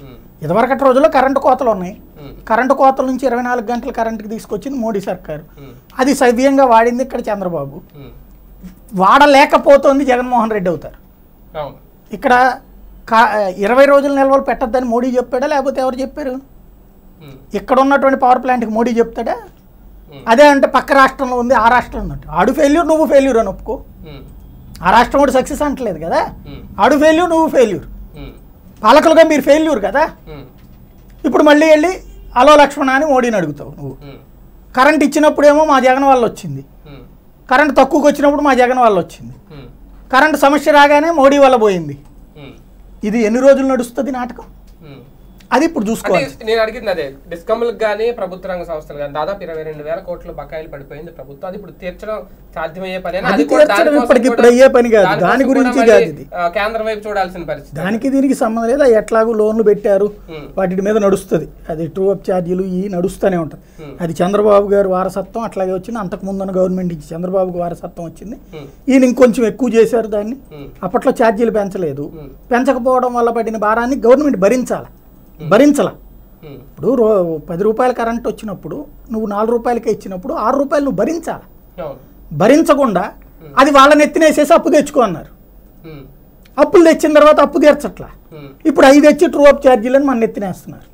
ఉమ్, ఇదివరకటి రోజుల్లో కరెంటు కోతలు ఉన్నాయి ఉమ్, కరెంటు కోతల నుంచి ఇరవై నాలుగు గంటల కరెంటుకి తీసుకొచ్చింది మోడీ సర్కారు ఉమ్, అది సవ్యంగా వాడింది ఇక్కడ చంద్రబాబు ఉమ్. వాడలేకపోతోంది జగన్మోహన్ రెడ్డి అవుతారు అవును ఇక్కడ కా ఇరవై రోజుల నిల్వలు పెట్టద్దని మోడీ చెప్పాడా లేకపోతే ఎవరు చెప్పారు ఉమ్, ఇక్కడ ఉన్నటువంటి పవర్ ప్లాంట్కి మోడీ చెప్తాడా ఉమ్, అదే అంటే పక్క రాష్ట్రంలో ఉంది ఆ రాష్ట్రంలో ఉన్నట్టు ఆడు ఫెయిల్యూర్ నువ్వు ఫెయిల్యూర్ అని ఒప్పుకో ఉమ్, ఆ రాష్ట్రం కూడా సక్సెస్ అంటలేదు కదా ఉమ్, ఆడు ఫెయిల్యూర్ నువ్వు ఫెయిల్యూర్ ఉమ్, పాలకులుగా మీరు ఫెయిల్యూర్ కదా ఉమ్, ఇప్పుడు మళ్ళీ వెళ్ళి అలో లక్ష్మణ అని మోడీని అడుగుతావు నువ్వు ఉమ్, కరెంట్ ఇచ్చినప్పుడేమో మా జగన్ వల్ల వచ్చింది ఉమ్, కరెంట్ తక్కువకి వచ్చినప్పుడు మా జగన్ వల్ల వచ్చింది ఉమ్, కరెంట్ సమస్య రాగానే మోడీ వల్ల పోయింది ఉమ్, ఇది ఎన్ని రోజులు నడుస్తుంది నాటకం ఉమ్. అది ఇప్పుడు అంటే చూసుకోవాలి నేను అడిగింది అదే డిస్కమ్లకు కానీ ప్రభుత్వ రంగ సంస్థలు కానీ దాదాపు ఇరవై రెండు వేల కోట్ల బకాయిలు పడిపోయింది ప్రభుత్వం అది ఇప్పుడు తీర్చడం సాధ్యమయ్యే పని అది తీర్చడం ఇప్పటికిప్పుడు అయ్యే పని కాదు. దాని గురించి కాదు ఇది. కేంద్రం వైపు చూడాల్సిన పరిస్థితి దానికి దీనికి సంబంధం లేదు అది ఎట్లాగో లోన్లు పెట్టారు ఉమ్, వాటి మీద నడుస్తుంది అది ట్రూ అప్ ఛార్జీలు ఈ నడుస్తూనే ఉంటుంది ఉమ్, అది చంద్రబాబు గారు వారసత్వం అట్లాగే వచ్చింది అంతకు ముందున్న గవర్నమెంట్ ఇచ్చి చంద్రబాబుకి వారసత్వం వచ్చింది ఉమ్, ఈయన ఇంకొంచెం ఎక్కువ చేశారు దాన్ని ఉమ్, అప్పట్లో ఛార్జీలు పెంచలేదు ఉమ్, పెంచకపోవడం వల్ల పడిన భారాన్ని గవర్నమెంట్ భరించాలి భరించాల ఉమ్, ఇప్పుడు రో పది రూపాయల కరెంట్ వచ్చినప్పుడు నువ్వు నాలుగు రూపాయలకే ఇచ్చినప్పుడు ఆరు రూపాయలు నువ్వు భరించాలి అవును భరించకుండా అది వాళ్ళని ఎత్తినేసేసి అప్పు తెచ్చుకో అన్నారు ఉమ్, అప్పులు తెచ్చిన తర్వాత అప్పు తీర్చట్లా ఉమ్, ఇప్పుడు ఐదు తెచ్చి ట్రూ అప్ ఛార్జీలను మన ఎత్తినేస్తున్నారు